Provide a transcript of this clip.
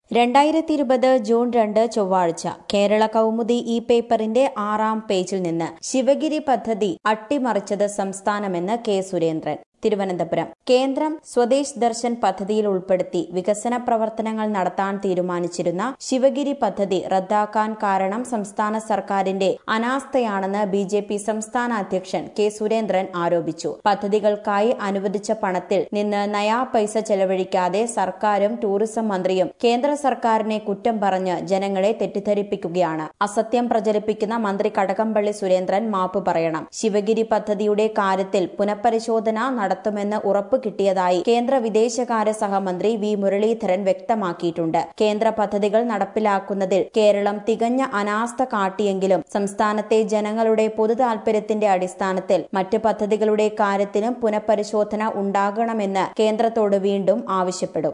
രണ്ടായിരത്തി ഇരുപത് ജൂൺ രണ്ട് ചൊവ്വാഴ്ച കേരള കൗമുദി ഈ പേപ്പറിന്റെ ആറാം പേജിൽ നിന്ന് ശിവഗിരി പദ്ധതി അട്ടിമറിച്ചത് സംസ്ഥാനമെന്ന് കെ സുരേന്ദ്രൻ തിരുവനന്തപുരം കേന്ദ്രം സ്വദേശ് ദർശൻ പദ്ധതിയിൽ ഉൾപ്പെടുത്തി വികസന പ്രവർത്തനങ്ങൾ നടത്താൻ തീരുമാനിച്ചിരുന്ന ശിവഗിരി പദ്ധതി റദ്ദാക്കാൻ കാരണം സംസ്ഥാന സർക്കാരിന്റെ അനാസ്ഥയാണെന്ന് ബി ജെ പി സംസ്ഥാന അധ്യക്ഷൻ കെ സുരേന്ദ്രൻ ആരോപിച്ചു പദ്ധതികൾക്കായി അനുവദിച്ച പണത്തിൽ നിന്ന് നയാ പൈസ ചെലവഴിക്കാതെ സർക്കാരും ടൂറിസം മന്ത്രിയും കേന്ദ്ര സർക്കാരിനെ കുറ്റം പറഞ്ഞ് ജനങ്ങളെ തെറ്റിദ്ധരിപ്പിക്കുകയാണ് അസത്യം പ്രചരിപ്പിക്കുന്ന മന്ത്രി കടകംപള്ളി സുരേന്ദ്രൻ മാപ്പ് പറയണം ശിവഗിരി പദ്ധതിയുടെ കാര്യത്തിൽ പുനഃപരിശോധന നടത്തുമെന്ന് ഉറപ്പ് കിട്ടിയതായി കേന്ദ്ര വിദേശകാര്യ സഹമന്ത്രി വി മുരളീധരൻ വ്യക്തമാക്കിയിട്ടുണ്ട് കേന്ദ്ര പദ്ധതികൾ നടപ്പിലാക്കുന്നതിൽ കേരളം തികഞ്ഞ അനാസ്ഥ കാട്ടിയെങ്കിലും സംസ്ഥാനത്തെ ജനങ്ങളുടെ പൊതു താൽപര്യത്തിന്റെ അടിസ്ഥാനത്തിൽ മറ്റ് പദ്ധതികളുടെ കാര്യത്തിലും പുനഃപരിശോധന ഉണ്ടാകണമെന്ന് കേന്ദ്രത്തോട് വീണ്ടും ആവശ്യപ്പെടും